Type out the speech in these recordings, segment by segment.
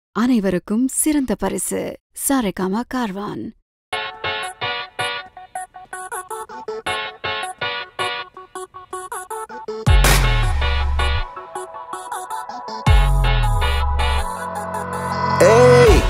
அனைவருக்கும் சிறந்த பரிசு சாரேகாமா கார்வான் ஏய்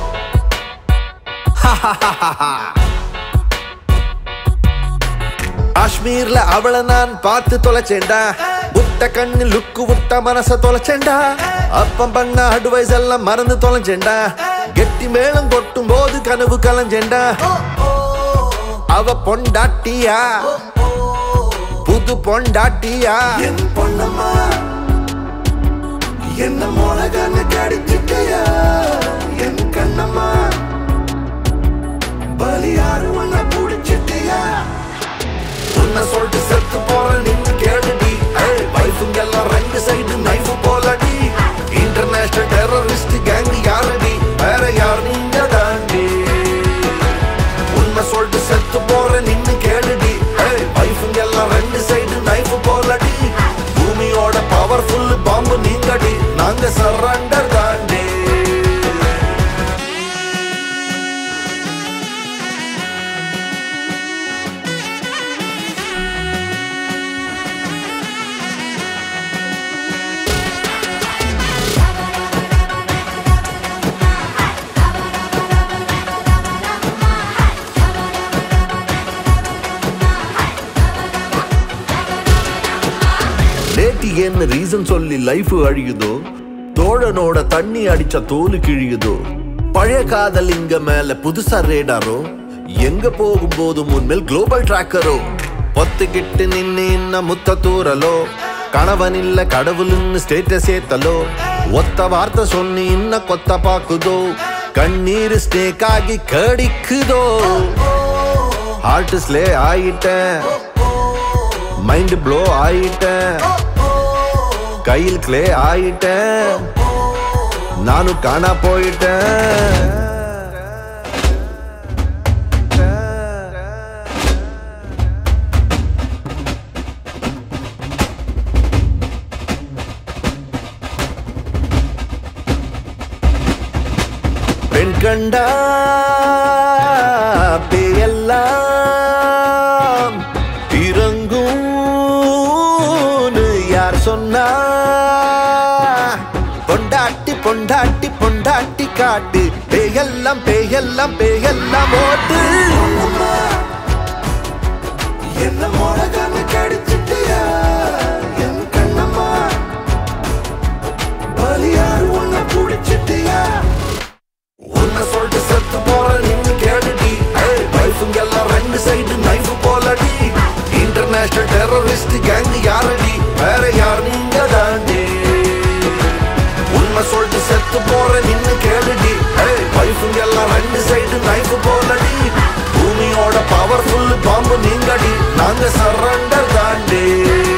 காஷ்மீர்ல அவளை நான் பார்த்து தொலைச்சேன்டா புட்ட கண்ணு லுக்கு விட்ட மனச தொலைச்சேன்டா அப்பம் பண்ண அட்வைஸ் எல்லாம் மறந்து தொலைச்சேன்டா கெட்டி மேளம் கொட்டும் போது கனவு கலைஞ்சேன்டா அவ பொண்டாட்டியா புது பொண்டாட்டியா என் பொண்ணம்மா என்ன மோளகன்னு கடிச்சிட்டியா என் கண்ணம்மா பலியாரு உன்னை புடிச்சிட்டியா உன்னை சொல்லிட்டு செத்து போற நின்னு கேளுடி வைஃபுங்க எல்லாம் ரெண்டு சைடு நைஃபு போலடி இன்டர்நேஷனல் டெரரிஸ்ட் கேங் யாரடி வேற யார் நீங்க தாண்டி உன்னை சொல்லிட்டு செத்து போற நின்னு கேளுடி வைஃபுங்க எல்லாம் ரெண்டு சைடு நைஃபு போலடி பூமியோட பவர்ஃபுல் பாம்பு நீங்கடி நாங்க சரண்டர் தாண்டி லேட்டி என்ன ரீசன் சொல்லி லைஃப் அழியுதோ தோழனோட தண்ணி அடிச்ச தோலு கிழியுதோ பழைய காதல் இங்க மேல புதுசா ரேடாரோ எங்க போகும்போது முன்மேல் குளோபல் டிராக்கரோ பொத்துக்கிட்டு நின்னு இன்ன முத்த தூரலோ கணவன் இல்ல கடவுள்னு ஸ்டேட்டஸ் ஏத்தலோ ஒத்த வார்த்தை சொன்னி இன்ன கொத்த பாக்குதோ கண்ணீர் ஸ்டேக் ஆகி கடிக்குதோ ஹார்ட் ஸ்லே ஆயிட்டேன் மைண்ட் ப்ளோ ஆயிட்டேன் கையில் கிளே ஆயிட்டேன் நானும் காணா போயிட்டேன் பெண் கண்டா பேயெல்லாம் இறங்கும் யார் சொன்னா பொண்டாட்டி பொண்டாட்டி பொண்டாட்டி காட்டு பேயெல்லாம் பேயெல்லாம் பேயெல்லாம் ஓட்டு என்ன மோளகான கடிச்சிட்டியா என் கண்ணம்மா பலியாரு உன்னை புடிச்சிட்டியா உன்னை சொல்லிட்டு செத்து போற நின்னு கேடுடி வைஃபுங்க எல்லாம் ரெண்டு சைடு நைஃபு போலடி இன்டர்நேஷனல் டெரரிஸ்ட் கேங் யாரடி வேற யார் நீங்க தாண்டி உன்னை சொல்லிட்டு செத்து போற நின்னு கேடுடி வைஃபுங்க எல்லாம் ரெண்டு சைடு நைஃபு போலடி பூமியோட பவர்ஃபுல் பாம்பு நீங்கடி நாங்க சரண்டர் தாண்டி